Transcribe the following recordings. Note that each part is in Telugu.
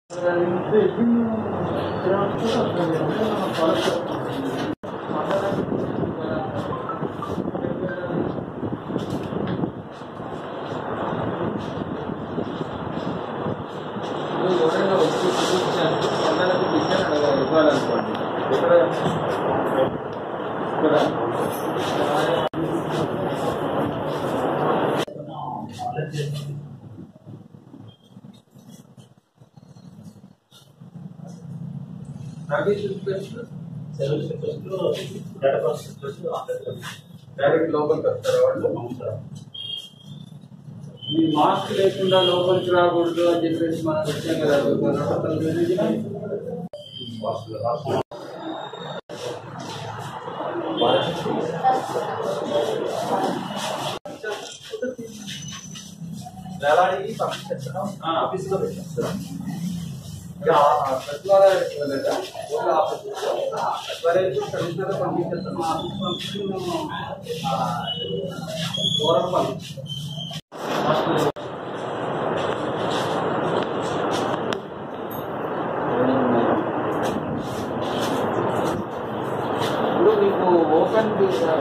ఎవరైనా వచ్చి చూపించారు పిల్లలకు విషయం అడగాలి ఇవ్వాలనుకోండి ఇక్కడ ఇక్కడ సర్వీస్ ఇన్స్పెక్టర్ డైరెక్ట్ లోపలికి వస్తారా వాళ్ళు మీ మాస్క్ లేకుండా లోపలికి రాకూడదు అని చెప్పేసి మనం వచ్చాం కదా అసలు తెలియదు. వేలాడికి పంపించేస్తున్నాం ఆ. ఆఫీసులో పెట్టేస్తున్నాం ఇక ఆ సచివాలయానికి వెళ్ళగా ఒక ఆఫీస్ సచివాలయానికి కమిషనర్ పంపించేస్తాం మా ఆఫీస్ పంపించి మేము ఆ, దూరం పంపిస్తాం ఇప్పుడు మీకు ఓపెన్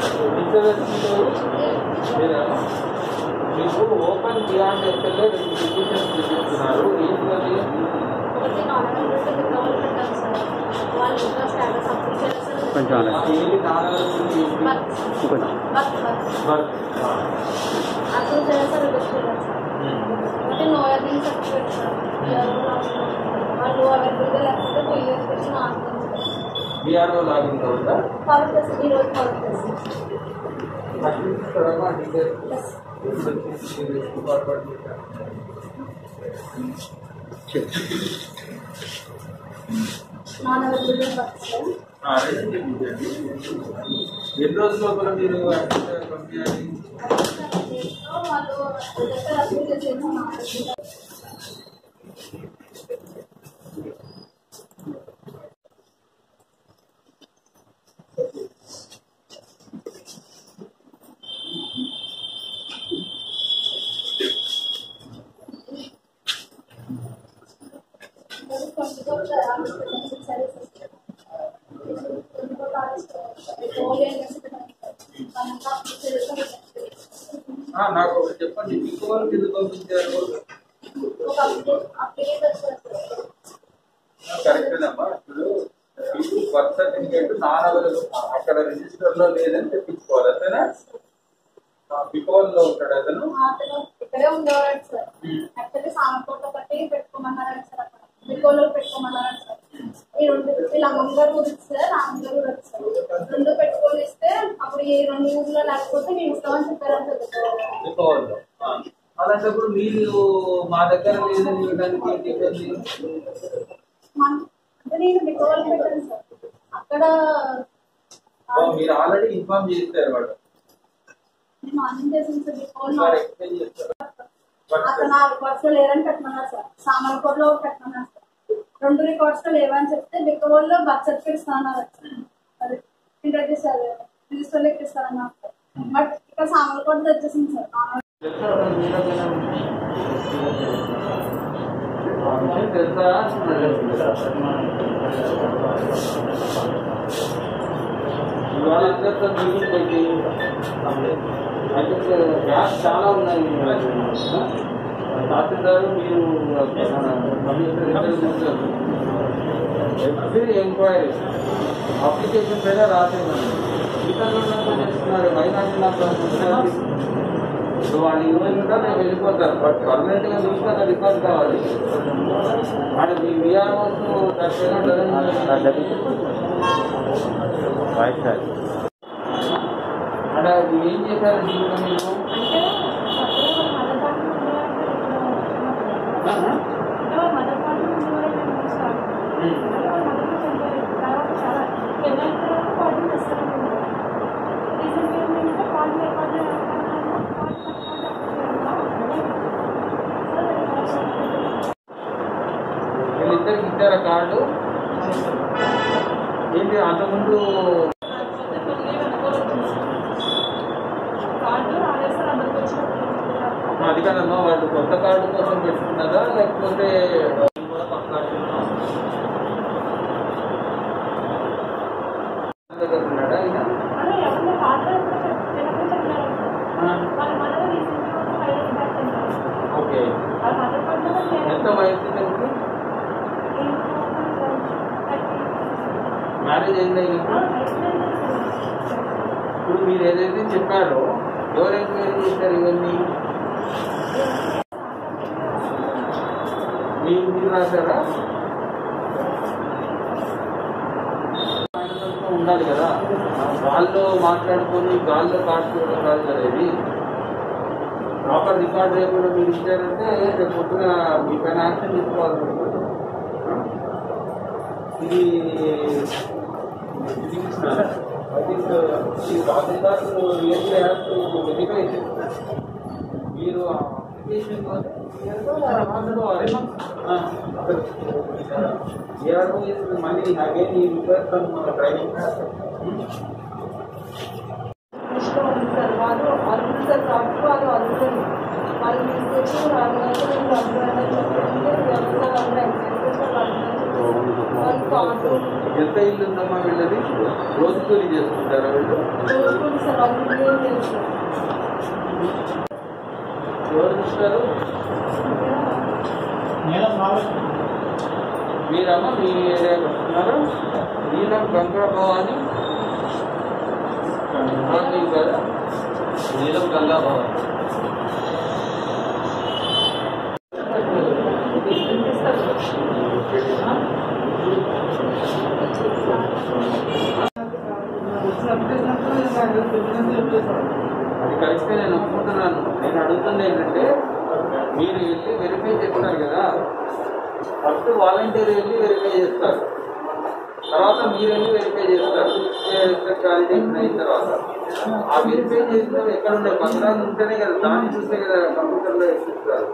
లేదా మీకు ఓపెన్ బియాండ్ ఎస్ఎల్ఏ రెండు డివిజన్స్ చూపిస్తున్నారు ఏంటి అది ఒకటి నాన్ అవైలబిలిటీ రికవర్ పెట్టాం సార్ వాళ్ళు ఇంకా స్టాటస్ అప్డేట్ చేయాలి సార్ కొంచెం అలా ఏంటి కావాల్సింది బర్త్ ఇంకొంచెం బర్త్ బర్త్ అప్రూవ్ చేయాలి సార్ రిక్వెస్ట్ చేయాలి సార్ ఒకటి నో ఎర్నింగ్ సర్టిఫికేట్ సార్ వాళ్ళు అవైలబుల్గా లేకపోతే టూ ఇయర్స్ వచ్చి ఆన్లైన్ బీఆర్ఓ లాగిన్ అవుతా ఫార్వర్డ్ చేస్తాం ఈ రోజు ఫార్వర్డ్ చేస్తాం తర్వాత details plus non availability birth sir ఎన్ని రోజుల లోపల మీరు పంపించాలి వాళ్ళు దగ్గర అప్రూవ్ చేసేసి ఆ, నాకు ఒకటి చెప్పండి మీకు వాళ్ళకి ఎందుకు పంపించారు కరెక్టేనమ్మా ఇప్పుడు ఇప్పుడు బర్త్ సర్టిఫికేట్ నాన్ అవైలబుల్ అక్కడ రిజిస్టర్ లో లేదని తెప్పించుకోవాలి అంతేనా బికోల్ లో ఉంటాడు అతను ఇక్కడే ఉండేవాడు సార్ యాక్చువల్లీ సామకోట ఒకటి పెట్టుకోమన్నారు సార్ అక్కడ బికోలో పెట్టుకోమన్నారు సార్ ఈ రెండు వీళ్ళ అమ్మగారు ఊరు సార్ అమ్మగారు ఊరు సార్ రెండు పెట్టుకొని ఇస్తే అప్పుడు ఈ రెండు ఊర్లో లేకపోతే మేము ఇస్తామని చెప్పారని సార్ బికోల్ లో ఆ. అలాంటప్పుడు మీరు మా దగ్గర లేదని ఇవ్వడానికి ఏంటి ఇబ్బంది మన- అంటే నేను బికోవాలి పెట్టాను సార్ అక్కడ ఓ, మీరు ఆల్రెడీ ఇన్ఫార్మ్ చేశారు వాడు మార్నింగ్ చేసింది సార్ బికోల్ సార్ ఎక్స్ప్లెయిన్ చేస్తారు అతను ఆ రికార్డ్స్ లో లేదని పెట్టమన్నారు సార్ సామర్కోట్ లో పెట్టమన్నారు సార్ రెండు రికార్డ్స్ లో లేవని చెప్తే బిక్కవోల్ లో బర్త్ సర్టిఫికేట్ ఇస్తానన్నారు అది ఇంట్రడ్యూస్ సార్ రిజిస్టర్ లో ఎక్కిస్తానన్నారు సార్ బట్ ఇక్కడ సామర్కోట్ వచ్చేసింది సార్ తెలుసా అసలు మీరు ఆ విషయం తెలుసా ఇవాళ అందరితో మీటింగ్ పెట్టి అయితే గ్యాస్ చాలా ఉన్నాయి తహసీల్దారు మీరు కమిషనర్ ఇద్దరు కూర్చోరు ఎవ్రీ ఎంక్వైరీ అప్లికేషన్ పైన రాసేదండి ఇతరులు చేస్తున్నారు మైనార్టీ నాకు సో వాళ్ళు ఇరవై కూడా నేను వెళ్ళిపోతారు బట్ పర్మనెంట్ గా చూస్తే నాకు రికార్డ్ కావాలి అంటే మీ విఆర్ఓస్ వాయిస్ సార్ అంటే అది ఏం చేశారు దీంట్లో మీరు వీళ్ళిద్దరికి ఇచ్చారా కార్డు ఏంటి అంతకుముందు అది కాదమ్మా వాళ్ళు కొత్త కార్డు కోసం పెట్టుకున్నారా లేకపోతే కూడా పక్క కార్డు ఓకే ఎంత వయసు తనకి మ్యారేజ్ అయిందా నీకు ఇప్పుడు మీరు ఏదైతే చెప్పారో ఎవరు ఎంక్వైరీ చేశారు ఇవన్నీ మీరు మీరు రాశారా ఆయనతో ఉండాలి కదా గాల్లో మాట్లాడుకొని గాల్లో కాసుకోవడం కాదు కదా ఇది ప్రాపర్ రికార్డ్ లేకుండా మీరు ఇచ్చారంటే రేపు పొద్దున మీ పైన యాక్షన్ తీసుకోవాల్సి ఉంటుంది ఇది I think uh, ఈ తహసీల్దార్ really has to verify it. మీరు ఆ application లో రాసుకోవాలి. ఆ, ARO is money again he requires some uh, training. Sir వాళ్ళు అడుగుతుంది సార్ కాబట్టి వాళ్ళు అడుగుతుంది వాళ్ళు తీసుకొచ్చి వాళ్ళు నేను అడుగుతానని చెప్పి వాళ్ళు కాదు ఎంత ఇల్లు ఉందమ్మా వీళ్ళది రోజు కూలి చేసుకుంటారా వీళ్ళు రోజుకుంది సార్ వాళ్ళు ఏం తెలుసు ఎవరు చూస్తారు మీరమ్మా మీ ఏరియాకి వస్తున్నారు నీలం గంగా భవాని భవాని కదా నీలం గంగా భవాని అది కరెక్టే నేను ఒప్పుకుంటున్నాను నేను అడుగుతుంది ఏంటంటే మీరు వెళ్ళి వెరిఫై చేస్తారు కదా ఫస్ట్ వాలంటీర్ వెళ్ళి వెరిఫై చేస్తారు తర్వాత మీరు వెళ్ళి వెరిఫై చేస్తారు వ్యాలిడేషన్ అయిన తర్వాత ఆ వెరిఫై చేసిన ఎక్కడ ఉండే పత్రాలు ఉంటేనే కదా దాన్ని చూస్తే కదా కంప్యూటర్లో ఎక్కిస్తారు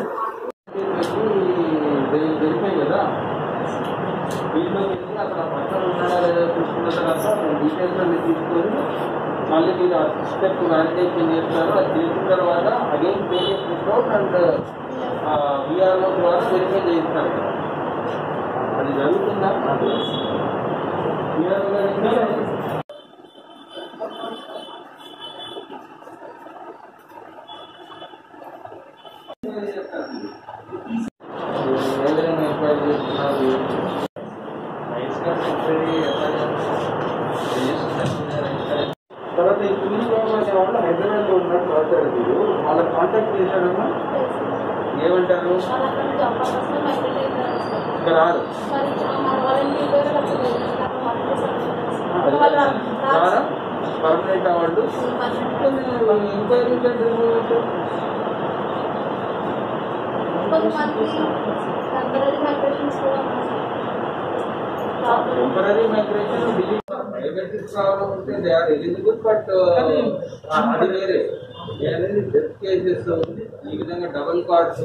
వెరిఫై కదా దీంట్లో వెళ్ళి అక్కడ పత్రాలు ఉన్నాడా లేదా చూసుకున్న తర్వాత డీటెయిల్స్ అన్ని తీసుకొని మళ్ళీ మీరు ఆ స్టెప్ వ్యాలిడేషన్ చేస్తారు అది చేసిన తర్వాత again pages report and VRO ద్వారా వెరిఫై చేయిస్తారు కదా అది జరుగుతుందా విఆర్ఓ గారు ఎవరైనా ఎంక్వైరీ చేస్తున్నారు తర్వాత ఈ పులిస్ బాబు అనే వాళ్ళు హైదరాబాద్ లో ఉన్నట్టు రాశారు మీరు వాళ్ళ కాంటాక్ట్ చేశారమ్మా ఏమంటారు వాళ్ళు అక్కడ నుంచి అప్పటి వస్తే బయట లేదు సార్ ఇక్కడ రారు మరి మా వాలంటీర్ దగ్గర వచ్చలేదు నాకు వర్క్ చేశారు వాళ్ళు రారా పర్మనెంట్ వాళ్ళు ఎంక్వైరీ కొంతమంది టెంపరీ మైగ్రేషన్స్ కూడా ఉన్నాయి సార్ టెంపరీ మైగ్రేషన్ బయోమెట్రిక్స్ కావాలంటే దే ఆర్ ఎలిజిబుల్ బట్ అది వేరే ఇది అనేది డెత్ కేసెస్ ఈ విధంగా డబుల్ కార్డ్స్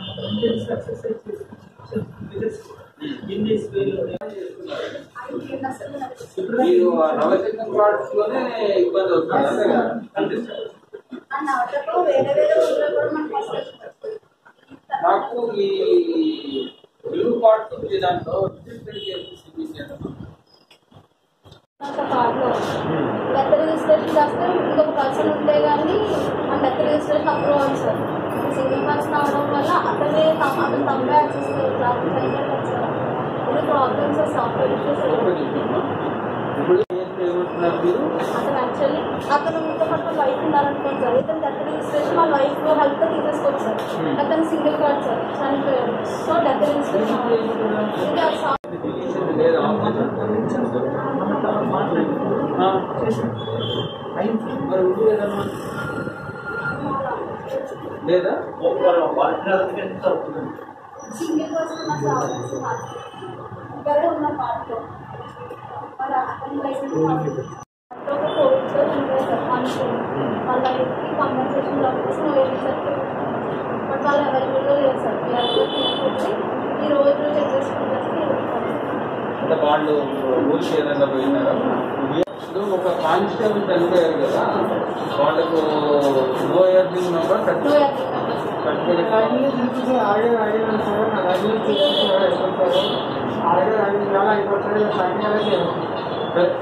ఐదు అసలు మీరు ఆ నవశకం కార్డ్స్ లోనే ఇబ్బంది అవుతుంది అంతే కదా ఆ నవటకు వేరే వేరే ఊళ్ళో కూడా మనకు వస్తుంది నాకు ఈ బ్లూ కార్డ్స్ వచ్చే దాంట్లో డిఫరెంట్ కేసెస్ చూపించాను ఒక కార్డులో డెత్ రిజిస్ట్రేషన్ చేస్తే ఇంకొక పర్సన్ ఉంటే కానీ ఆ డెత్ రిజిస్ట్రేషన్ అప్రూవ్ అవ్వాలి సార్ సింగిల్ పర్సన్ అవడం వల్ల అతనే తమ అతను తప్పే యాక్సెస్ సార్ ఇప్పుడు ప్రాబ్లమ్స్ సాఫ్ట్వేర్ ఇష్యూస్ ఇప్పుడు చేస్తే ఏమంటున్నారు మీరు అతను యాక్చువల్లీ అతను మీతో పాటు వైఫ్ ఉన్నారనుకోండి సార్ ఇతను డెత్ రిజిస్ట్రేషన్ వాళ్ళ వైఫ్ హెల్త్ తీసేసుకోవచ్చు సార్ అతను సింగిల్ కార్డ్ సార్ చనిపోయారు సో డెత్ రిజిస్ట్రేషన్ ఇది ఆ సా- లేదా ఆపరేషన్ ఆ. మరి ఉంది కదమ్మా లేదా సింగిల్ పర్సన్ ఉన్న ప్రాబ్లమ్స్ ఇక్కడే ఉన్న పార్ట్లో మరి అతని లైసెన్స్ ఒక కోవిడ్ సార్ ఉంటాయి సార్ మనుషులు వాళ్ళ లైఫ్కి కంపెన్సేషన్ కోసం లేదు సార్ బట్ వాళ్ళు అవైలబుల్గా లేదు సార్ ఎవరితో తీసుకొచ్చి ఈ రోజు చెక్ చేసుకుంటే అంటే వాళ్ళు ఊరికి ఏదైనా పోయినారా ఇప్పుడు ఒక కానిస్టేబుల్ చనిపోయారు కదా వాళ్ళకు no earning number two years members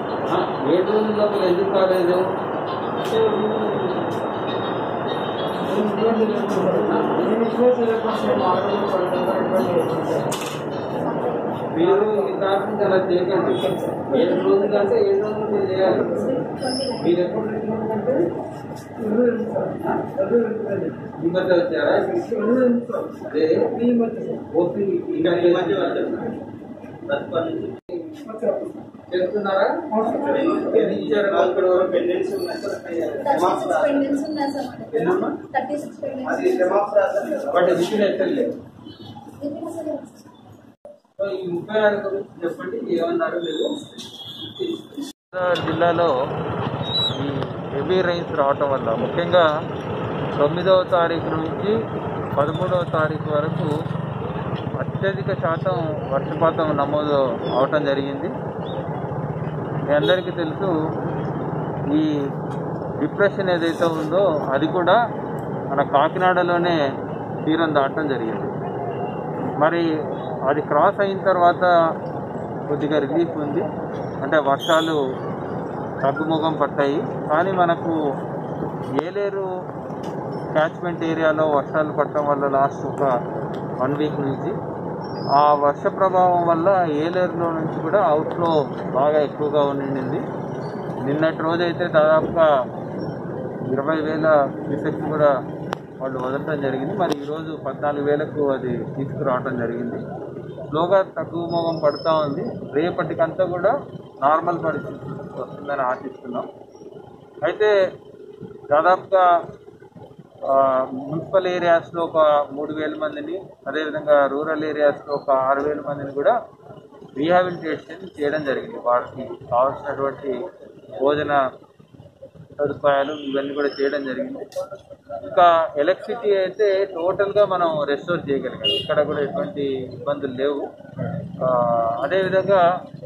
ఏ రోజు లోపల ఎందుకు కాలేదు మీరు ఈ ట్రాఫిక్ అలా చేయకండి ఏడు రోజులు అంటే ఏడు రోజులు మీరు చేయాలి మీరు ఎప్పుడు రిటర్న్ అంటే ఈ మధ్య వచ్చారా అదే ఓపీ ఇక ఈ మధ్య వచ్చారు చెప్తున్నారా ఎన్ని ఇచ్చారు ఇక్కడ వరకు థర్టీ సిక్స్ పెండెన్స్ ఉన్నాయి సార్ ఎన్నమ్మా? థర్టీ సిక్స్ పెండెన్స్ అది డెమాక్స్ రాశారు బట్ విషయం ఎత్తలేదు సో ఈ ముప్పై ఆరు గురించి చెప్పండి ఏమన్నారు మీరు జిల్లాలో ఈ హెవీ రైన్స్ రావటం వల్ల ముఖ్యంగా తొమ్మిదవ తారీఖు నుంచి పదమూడవ తారీఖు వరకు అత్యధిక శాతం వర్షపాతం నమోదు అవటం జరిగింది మీ అందరికీ తెలుసు ఈ డిప్రెషన్ ఏదైతే ఉందో అది కూడా మన కాకినాడలోనే తీరం దాటడం జరిగింది మరి అది క్రాస్ అయిన తర్వాత కొద్దిగా రిలీఫ్ ఉంది అంటే వర్షాలు తగ్గుముఖం పట్టాయి కానీ మనకు ఏలేరు క్యాచ్మెంట్ ఏరియాలో వర్షాలు పడటం వల్ల లాస్ట్ ఒక వన్ వీక్ నుంచి ఆ వర్ష ప్రభావం వల్ల ఏలేరులో నుంచి కూడా అవుట్ఫ్లో బాగా ఎక్కువగా ఉండింది నిన్నటి రోజైతే దాదాపుగా ఇరవై వేల క్యూసెక్స్ కూడా వాళ్ళు వదలటం జరిగింది మరి ఈరోజు పద్నాలుగు వేలకు అది తీసుకురావటం జరిగింది స్లోగా తక్కువ మోగం పడుతూ ఉంది రేపటికంతా కూడా నార్మల్ పరిస్థితి వస్తుందని ఆశిస్తున్నాం అయితే దాదాపుగా ఆ, మున్సిపల్ ఏరియాస్లో ఒక మూడు వేల మందిని అదేవిధంగా రూరల్ ఏరియాస్లో ఒక ఆరు వేల మందిని కూడా రీహాబిలిటేషన్ చేయడం జరిగింది వారికి కావాల్సినటువంటి భోజన సదుపాయాలు ఇవన్నీ కూడా చేయడం జరిగింది ఇంకా ఎలక్ట్రిసిటీ అయితే టోటల్గా మనం రెస్టోర్ చేయగలిగాం ఇక్కడ కూడా ఎటువంటి ఇబ్బందులు లేవు ఆ, అదేవిధంగా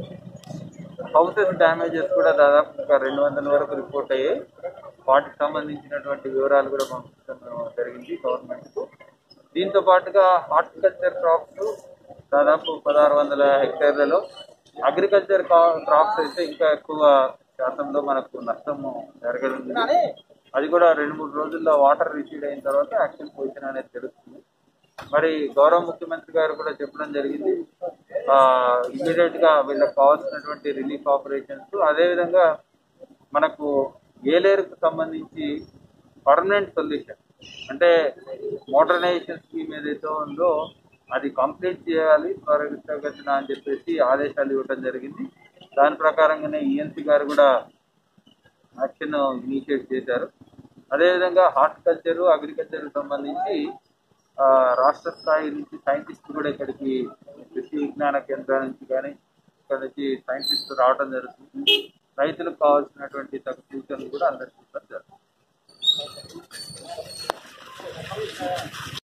హౌసెస్ డ్యామేజెస్ కూడా దాదాపు ఒక రెండు వందల వరకు రిపోర్ట్ అయ్యాయి వాటికి సంబంధించినటువంటి వివరాలు కూడా పంపించడం జరిగింది గవర్నమెంట్కు దీంతో పాటుగా హార్టికల్చర్ క్రాప్స్ దాదాపు పదహారు వందల హెక్టేర్లలో అగ్రికల్చర్ క్రాప్స్ అయితే ఇంకా ఎక్కువ శాతంలో మనకు నష్టము జరగనుంది అది కూడా రెండు మూడు రోజుల్లో వాటర్ రిసీడ్ అయిన తర్వాత యాక్షన్ పొజిషన్ అనేది తెలుస్తుంది మరి గౌరవ ముఖ్యమంత్రి గారు కూడా చెప్పడం జరిగింది ఇమీడియట్ గా వీళ్ళకి కావాల్సినటువంటి రిలీఫ్ ఆపరేషన్స్ అదేవిధంగా మనకు ఏలేరుకు సంబంధించి పర్మనెంట్ సొల్యూషన్ అంటే మోడర్నైజేషన్ స్కీమ్ ఏదైతే ఉందో అది కంప్లీట్ చేయాలి త్వరితగతిన అని చెప్పేసి ఆదేశాలు ఇవ్వడం జరిగింది దాని ప్రకారంగానే ఈఎన్సీ గారు కూడా యాక్షన్ ఇనిషియేట్ చేశారు అదేవిధంగా హార్టికల్చర్ అగ్రికల్చర్ సంబంధించి ఆ, రాష్ట్ర స్థాయి నుంచి సైంటిస్ట్ కూడా ఇక్కడికి కృషి విజ్ఞాన కేంద్రాల నుంచి కానీ ఇక్కడ నుంచి సైంటిస్ట్ రావడం జరుగుతుంది రైతులకు కావాల్సినటువంటి తగు సూచనలు కూడా అందరికీ ఇవ్వడం జరుగుతుంది